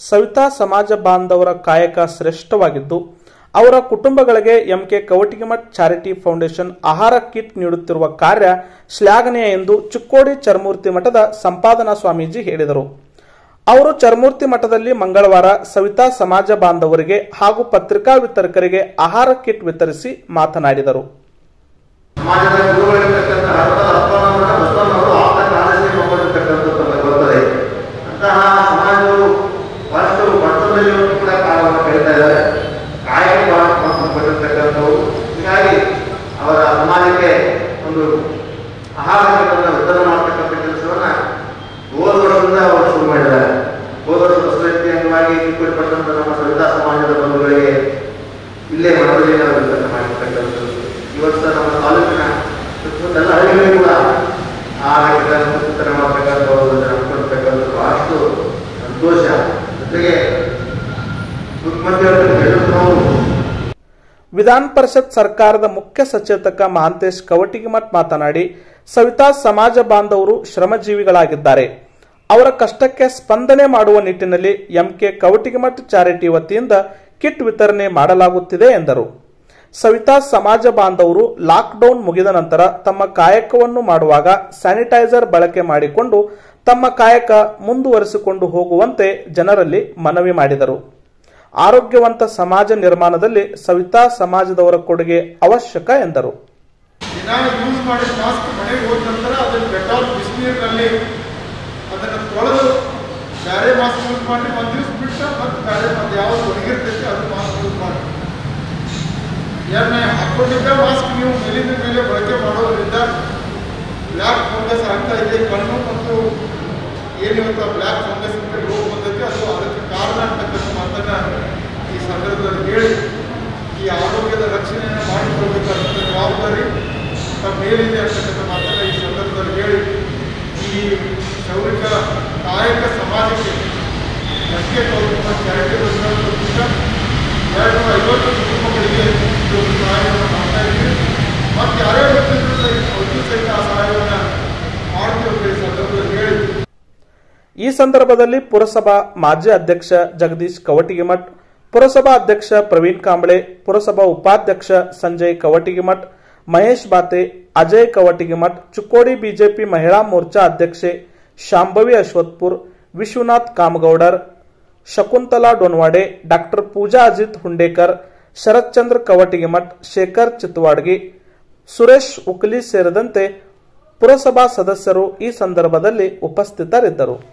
ಸವಿತಾ ಸಮಾಜ ಬಾಂಧವರ ಕಾಯಕ ಶ್ರೇಷ್ಠವಾಗಿದ್ದು ಅವರ ಕುಟುಂಬಗಳಿಗೆ ಎಂಕೆ ಕವಟಿಗಿಮಠ್ ಚಾರಿಟಿ ಫೌಂಡೇಶನ್ ಆಹಾರ ಕಿಟ್ ನೀಡುತ್ತಿರುವ ಕಾರ್ಯ ಶ್ಲಾಘನೀಯ ಎಂದು ಚಿಕ್ಕೋಡಿ ಚರ್ಮೂರ್ತಿ ಮಠದ ಸಂಪಾದನಾ ಸ್ವಾಮೀಜಿ ಹೇಳಿದರು ಅವರು ಚರ್ಮೂರ್ತಿ ಮಠದಲ್ಲಿ ಮಂಗಳವಾರ ಸವಿತಾ ಸಮಾಜ ಬಾಂಧವರಿಗೆ ಹಾಗೂ ಪತ್ರಿಕಾ ವಿತರಕರಿಗೆ ಆಹಾರ ಕಿಟ್ ವಿತರಿಸಿ ಮಾತನಾಡಿದರು ಸಮಾಜದ ಗುರುಗಳಿರ್ತಕ್ಕಂಥ ಹಬ್ಬದ ಹಬ್ಬವನ್ನು ಬಸವಣ್ಣವರು ಆಪ್ತ ಕಾಳಜಿ ಮಾಡಿರ್ತಕ್ಕಂಥದ್ದು ನಮಗೆ ಬರ್ತದೆ ಅಂತಹ ಸಮಾಜವು ಬಹಳಷ್ಟು ಬಡತನದಲ್ಲಿ ಕೂಡ ಕಾಲವನ್ನು ಕಳೀತಾ ಇದ್ದಾರೆ ಕಾಯಿಲೆ ಬಹಳ ಬಂದಿರತಕ್ಕಂಥವು ಹೀಗಾಗಿ ಅವರ ಸಮಾಜಕ್ಕೆ ಒಂದು ಆಹಾರಗಳನ್ನು ವಿತರಣೆ ಮಾಡ್ತಕ್ಕಂಥ ಕೆಲಸವನ್ನ ಹೋದ ವರ್ಷದಿಂದ ಅವರು ಶುರು ಮಾಡಿದ್ದಾರೆ ಹೋದ ವರ್ಷ ಬಸವಜಯಂತಿ ಅಂಗವಾಗಿ ಚಿಕ್ಕಪಟ್ಟಣದ ನಮ್ಮ ಸವಿತಾ ಸಮಾಜದ ಬಂಧುಗಳಿಗೆ ಇಲ್ಲೇ ಮಠದಲ್ಲಿ ನಾವು ವಿತರಣೆ ಮಾಡಿರ್ತಕ್ಕಂಥದ್ದು ಇವತ್ತು ನಮ್ಮ ತಾಲೂಕಿನ ಸುತ್ತಮುತ್ತ ಎಲ್ಲ ಹಳ್ಳಿಗಳಿಗೂ ಕೂಡ ಆಹಾರಕ್ಕೆ ವಿತರಣೆ ಮಾಡ್ತಕ್ಕಂಥದ್ದು ಹಮ್ಮಿಕೊಳ್ತಕ್ಕಂಥದ್ದು ಬಹಳಷ್ಟು ಸಂತೋಷ ಜೊತೆಗೆ ಮುಖ್ಯಮಂತ್ರಿಗಳು ಹೇಳಿದ್ರು ನಾವು ವಿಧಾನ ಪರಿಷತ್ ಸರ್ಕಾರದ ಮುಖ್ಯ ಸಚೇತಕ ಮಹಾಂತೇಶ್ ಕವಟಿಗಿಮಠ್ ಮಾತನಾಡಿ ಸವಿತಾ ಸಮಾಜ ಬಾಂಧವರು ಶ್ರಮಜೀವಿಗಳಾಗಿದ್ದಾರೆ ಅವರ ಕಷ್ಟಕ್ಕೆ ಸ್ಪಂದನೆ ಮಾಡುವ ನಿಟ್ಟಿನಲ್ಲಿ ಎಂಕೆ ಕವಟಿಗಿಮಠ್ ಚಾರಿಟಿ ವತಿಯಿಂದ ಕಿಟ್ ವಿತರಣೆ ಮಾಡಲಾಗುತ್ತಿದೆ ಎಂದರು ಸವಿತಾ ಸಮಾಜ ಬಾಂಧವರು ಲಾಕ್ಡೌನ್ ಮುಗಿದ ನಂತರ ತಮ್ಮ ಕಾಯಕವನ್ನು ಮಾಡುವಾಗ ಸ್ಯಾನಿಟೈಸರ್ ಬಳಕೆ ಮಾಡಿಕೊಂಡು ತಮ್ಮ ಕಾಯಕ ಮುಂದುವರಿಸಿಕೊಂಡು ಹೋಗುವಂತೆ ಜನರಲ್ಲಿ ಮನವಿ ಮಾಡಿದರು ಆರೋಗ್ಯವಂತ ಸಮಾಜ ನಿರ್ಮಾಣದಲ್ಲಿ ಸವಿತಾ ಸಮಾಜದವರ ಕೊಡುಗೆ ಅವಶ್ಯಕ ಎಂದರು ದಿನ ಯೂಸ್ ಮಾಡಿದ ಮಾಸ್ಕ್ ಮನೆಗೆ ಹೋದ ನಂತರ ಅದನ್ನು ಡೆಟಾಲ್ ಬಿಸಿನೀರಿನಲ್ಲಿ ಅದನ್ನು ತೊಳೆದು ಬೇರೆ ಮಾಸ್ಕ್ ಯೂಸ್ ಮಾಡಿ ಒಂದು ದಿವಸ ಬಿಟ್ಟು ಮತ್ತೆ ಬೇರೆ ಅದು ಯಾವುದು ಒಣಗಿರ್ತೈತಿ ಅದು ಮಾಸ್ಕ್ ಯೂಸ್ ಮಾಡಿ ಏನೇ ಹಾಕೊಂಡಿದ್ದ ಮಾಸ್ಕ್ ನೀವು ಮೇಲಿನ ಮೇಲೆ ಬಳಕೆ ಮಾಡೋದ್ರಿಂದ ಬ್ಲ್ಯಾಕ್ ಫಂಗಸ್ ಆಗ್ತಾ ಇದೆ ಕಣ್ಣು ಮತ್ತು ಏನಿವತ್ತು ಬ್ಲ್ಯಾಕ್ ಫಂಗಸ್ ಅಂತ ರೋಗ ಬಂದೈತೆ ಅದು ಅದಕ್ಕೆ ಕಾರಣ ಅಂತಕ್ಕಂಥ ಮಾತನ್ನ ಈ ಸಂದರ್ಭದಲ್ಲಿ ಹೇಳಿ ಈ ಆರೋಗ್ಯದ ರಕ್ಷಣೆಯನ್ನು ಮಾಡಿಕೊಳ್ಬೇಕಾದಂಥ ಜವಾಬ್ದಾರಿ ತಮ್ಮ ಮೇಲಿದೆ ಅಂತಕ್ಕಂಥ ಮಾತನ್ನ ಈ ಸಂದರ್ಭದಲ್ಲಿ ಹೇಳಿ ಈ ಕ್ಷೌರಿಕ ಕಾಯಕ ಸಮಾಜಕ್ಕೆ ಲಸಿಕೆ ಚಾರಿಟಿ ಎರಡು ನೂರ ಐವತ್ತು ಕುಟುಂಬಗಳಿಗೆ ಇದು ಒಂದು ಸಹಾಯವನ್ನು ಮಾಡ್ತಾ ಇದ್ದೀವಿ ಮತ್ತು ಯಾರೇ ವ್ಯಕ್ತಿಗಳು ಸಹಿತ ಅವ್ರಿಗೂ ಸಹಿತ ಆ ಸಹಾಯವನ್ನು ಮಾಡ್ತೀವಿ ಅಂತ ಈ ಸಂದರ್ಭದಲ್ಲಿ ಹೇಳಿ ಈ ಸಂದರ್ಭದಲ್ಲಿ ಪುರಸಭಾ ಮಾಜಿ ಅಧ್ಯಕ್ಷ ಜಗದೀಶ್ ಕವಟಿಗಿಮಠ್ ಪುರಸಭಾ ಅಧ್ಯಕ್ಷ ಪ್ರವೀಣ್ ಕಾಂಬಳೆ ಪುರಸಭಾ ಉಪಾಧ್ಯಕ್ಷ ಸಂಜಯ್ ಕವಟಿಗಿಮಠ್ ಮಹೇಶ್ ಬಾತೆ ಅಜಯ್ ಕವಟಿಗಿಮಠ್ ಚಿಕ್ಕೋಡಿ ಬಿಜೆಪಿ ಮಹಿಳಾ ಮೋರ್ಚಾ ಅಧ್ಯಕ್ಷೆ ಶಾಂಭವಿ ಅಶ್ವತ್ಪುರ್ ವಿಶ್ವನಾಥ್ ಕಾಮಗೌಡರ್ ಶಕುಂತಲಾ ಡೊನ್ವಾಡೆ ಡಾಕ್ಟರ್ ಪೂಜಾ ಅಜಿತ್ ಹುಂಡೇಕರ್ ಶರತ್ಚಂದ್ರ ಕವಟಿಗಿಮಠ್ ಶೇಖರ್ ಚಿತ್ವಾಡ್ಗಿ ಸುರೇಶ್ ಉಕ್ಲಿ ಸೇರಿದಂತೆ ಪುರಸಭಾ ಸದಸ್ಯರು ಈ ಸಂದರ್ಭದಲ್ಲಿ ಉಪಸ್ಥಿತರಿದ್ದರು